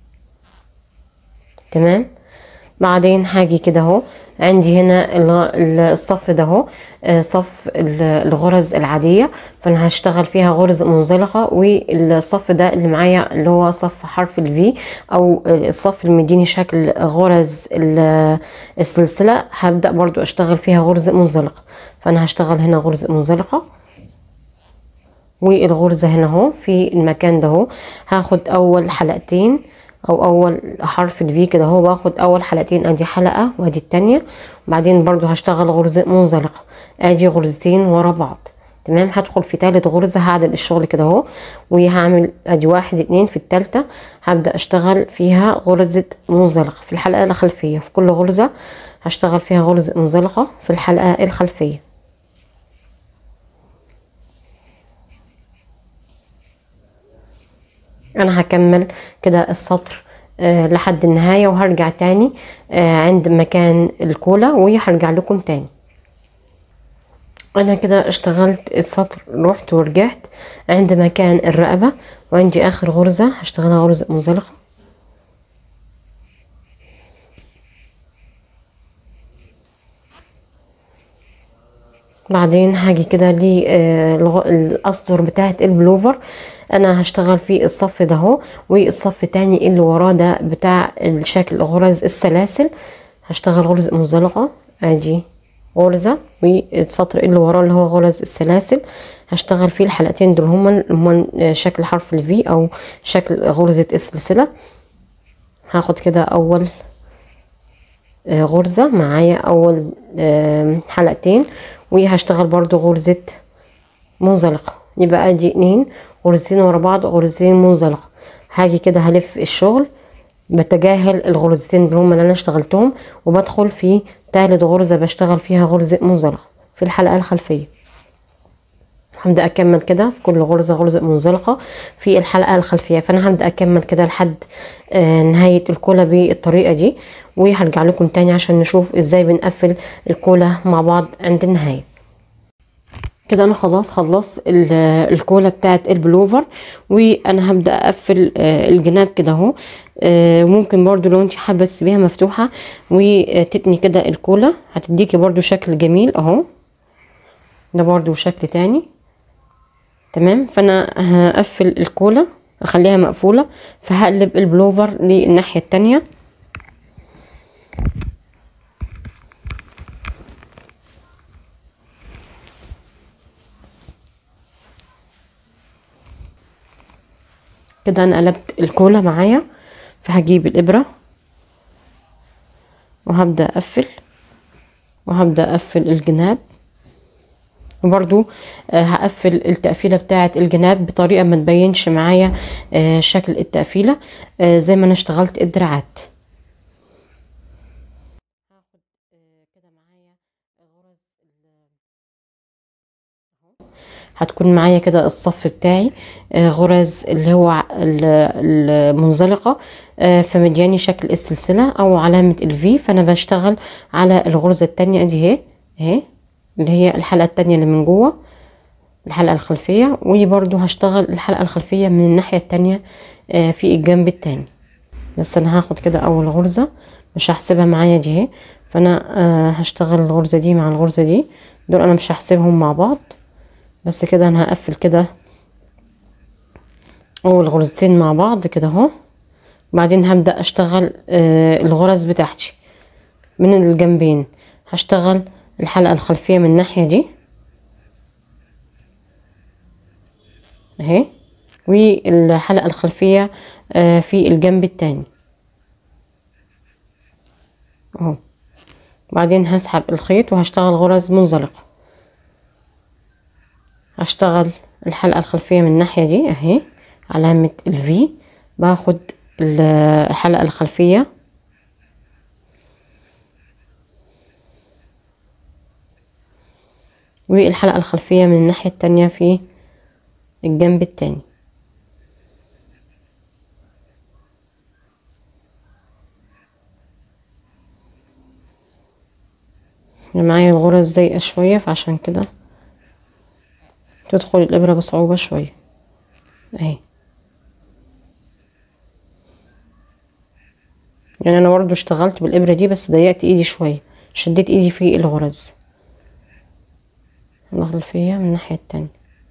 تمام بعدين هاجي كده اهو عندي هنا الغ- ال- الصف ده اهو آه، صف ال- الغرز العادية فانا هشتغل فيها غرز منزلقة والصف ده اللي معايا اللي هو صف حرف الفي او الصف اللي مديني شكل غرز ال- السلسلة هبدأ برضو اشتغل فيها غرز منزلقة فانا هشتغل هنا غرز منزلقة والغرزة هنا اهو في المكان ده اهو هاخد اول حلقتين او اول حرف الفي كده اهو باخد اول حلقتين ادي حلقة وادي التانية وبعدين برضو هشتغل غرزة منزلقة ادي غرزتين ورا بعض تمام هدخل في تالت غرزة هعدل الشغل كده اهو وهعمل ادي واحد اتنين في التالتة هبدأ اشتغل فيها غرزة منزلقة في الحلقة الخلفية في كل غرزة هشتغل فيها غرزة منزلقة في الحلقة الخلفية انا هكمل كده السطر آه لحد النهاية وهرجع تاني آه عند مكان الكولا وهرجع لكم تاني انا كده اشتغلت السطر رحت ورجعت عند مكان الرقبة وعندي اخر غرزة هشتغلها غرزة منزلقة بعدين هاجي كده للاسطر بتاعت البلوفر انا هشتغل في الصف ده اهو والصف التاني اللي وراه ده بتاع الشكل غرز السلاسل هشتغل غرزة منزلقة ادي غرزة والسطر اللي وراه اللي هو غرز السلاسل هشتغل فيه الحلقتين دول هما هما شكل حرف الفي او شكل غرزة السلسلة هاخد كده اول آه، غرزة معايا اول آه، حلقتين وهشتغل برضو غرزة منزلقة يبقى ادي اتنين غرزتين ورا بعض غرزتين منزلقة هاجي كده هلف الشغل بتجاهل الغرزتين اللي هم اللي انا اشتغلتهم وبدخل في تالت غرزة بشتغل فيها غرزة منزلقة في الحلقة الخلفية هبدأ أكمل كده في كل غرزة غرزة منزلقة في الحلقة الخلفية فأنا هبدأ أكمل كده لحد آه، نهاية الكولا بالطريقة دي وهرجع لكم تاني عشان نشوف ازاي بنقفل الكولا مع بعض عند النهاية كده انا خلاص خلصت ال- الكولا بتاعت البلوفر وانا هبدا اقفل آه، الجناب كده اهو آه، ممكن برضو لو انت حابه تسيبيها مفتوحه وتتني كده الكولا هتديكي برضو شكل جميل اهو ده برضو شكل تاني تمام فانا هقفل الكولا اخليها مقفوله فهقلب البلوفر للناحيه التانية كده انا قلبت الكولا معايا فهجيب الابره وهبدا اقفل وهبدا اقفل الجناب وبرضو آه، هقفل التقفيله بتاعه الجناب بطريقه ما تبينش معايا آه، شكل التقفيله آه، زي ما انا اشتغلت الدراعات هاخد كده معايا غرز هتكون معايا كده الصف بتاعي آه، غرز اللي هو ع- ال- المنزلقة آه، فمدياني شكل السلسلة او علامة الفي فانا بشتغل على الغرزة التانية دي اهي اهي اللي هي الحلقة التانية اللي من جوه الحلقة الخلفية وبرضو هشتغل الحلقة الخلفية من الناحية التانية آه، في الجنب التاني بس انا هاخد كده اول غرزة مش هحسبها معايا دي اهي فانا آه، هشتغل الغرزة دي مع الغرزة دي دول انا مش هحسبهم مع بعض بس كده انا هقفل كده اول غرزتين مع بعض كده اهو بعدين هبدأ اشتغل آه الغرز بتاعتي من الجنبين هشتغل الحلقة الخلفية من الناحية دي اهي والحلقة الخلفية آه في الجنب التاني اهو بعدين هسحب الخيط وهشتغل غرز منزلقة هشتغل الحلقة الخلفية من الناحية دي اهي علامة الفي باخد ال- الحلقة الخلفية والحلقة الخلفية من الناحية التانية في الجنب التاني معايا الغرز زيقة شوية فعشان كده تدخل الإبرة بصعوبة شوية اهي يعني انا برضو اشتغلت بالإبرة دي بس ضيقت ايدي شوية شديت ايدي في الغرز الخلفية من الناحية التانية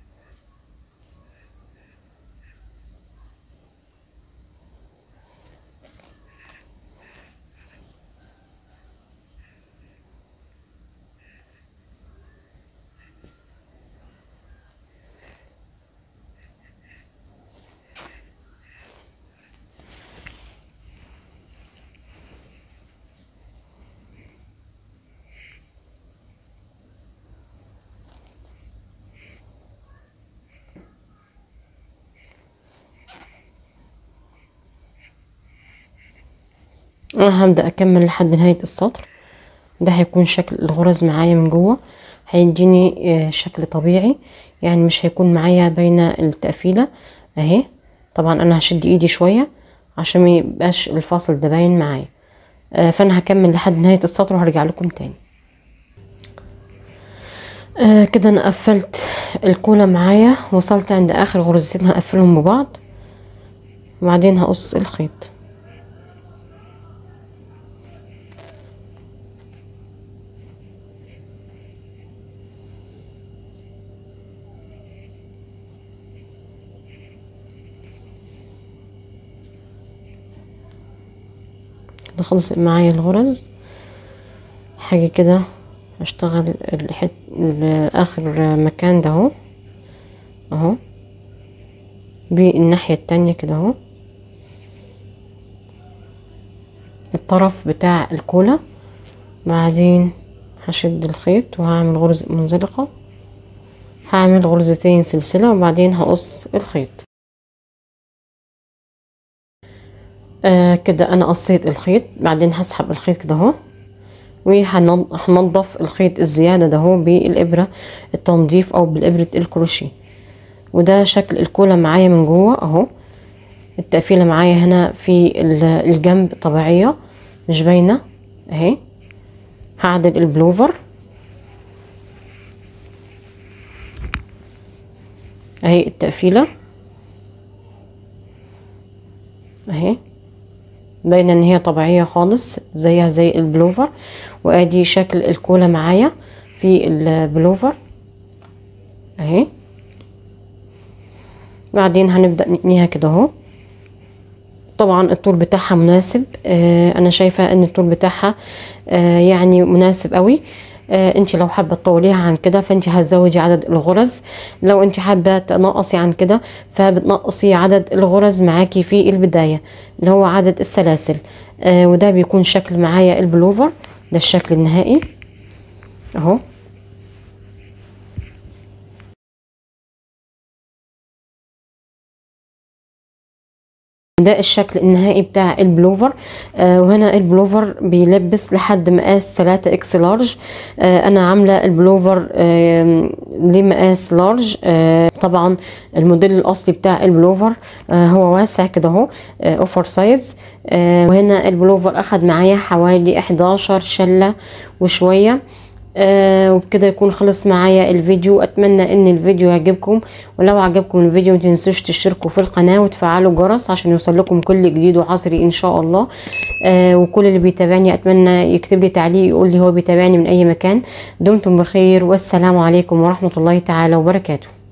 انا هبدأ اكمل لحد نهاية السطر ده هيكون شكل الغرز معايا من جوه هيديني آه، شكل طبيعي يعني مش هيكون معايا بين التقفيلة اهي طبعا انا هشد ايدي شوية عشان ما يبقاش الفاصل ده باين معايا آه، فانا هكمل لحد نهاية السطر وهرجع لكم تاني آه كده انا قفلت الكولة معايا وصلت عند اخر غرزتين هقفلهم ببعض وبعدين هقص الخيط كده خلص معايا الغرز حاجة كده هشتغل الحت اخر مكان ده اهو اهو بالناحية التانية كده اهو الطرف بتاع الكولا بعدين هشد الخيط وهعمل غرز منزلقة هعمل غرزتين سلسلة وبعدين هقص الخيط آه كده انا قصيت الخيط بعدين هسحب الخيط كده اهو وهنضف الخيط الزيادة ده اهو بالابرة التنظيف او بالابرة الكروشيه وده شكل الكولا معايا من جوه اهو التقفيلة معايا هنا في الجنب طبيعية مش باينة اهي هعدل البلوفر اهي التقفيلة اهي باينة ان هي طبيعية خالص زيها زي البلوفر وادي شكل الكولا معايا في البلوفر اهي بعدين هنبدأ نتنيها كده اهو طبعا الطول بتاعها مناسب آه انا شايفة ان الطول بتاعها آه يعني مناسب قوي آه انت لو حابه تطوليها عن كده فانت هتزودي عدد الغرز لو انت حابه تنقصي عن كده فبتنقصي عدد الغرز معاكي في البدايه اللي هو عدد السلاسل آه وده بيكون شكل معايا البلوفر ده الشكل النهائي اهو ده الشكل النهائي بتاع البلوفر آه وهنا البلوفر بيلبس لحد مقاس 3 اكس لارج آه انا عامله البلوفر آه لمقاس لارج آه طبعا الموديل الاصلي بتاع البلوفر آه هو واسع كده اهو آه اوفر سايز آه وهنا البلوفر اخد معايا حوالي 11 شله وشويه آه وبكده يكون خلص معايا الفيديو اتمنى ان الفيديو يعجبكم ولو عجبكم الفيديو متنسوش تشتركوا في القناة وتفعلوا الجرس عشان يوصل لكم كل جديد وحصري ان شاء الله آه وكل اللي بيتابعني اتمنى يكتب لي تعليق يقول لي هو بيتابعني من اي مكان دمتم بخير والسلام عليكم ورحمة الله تعالى وبركاته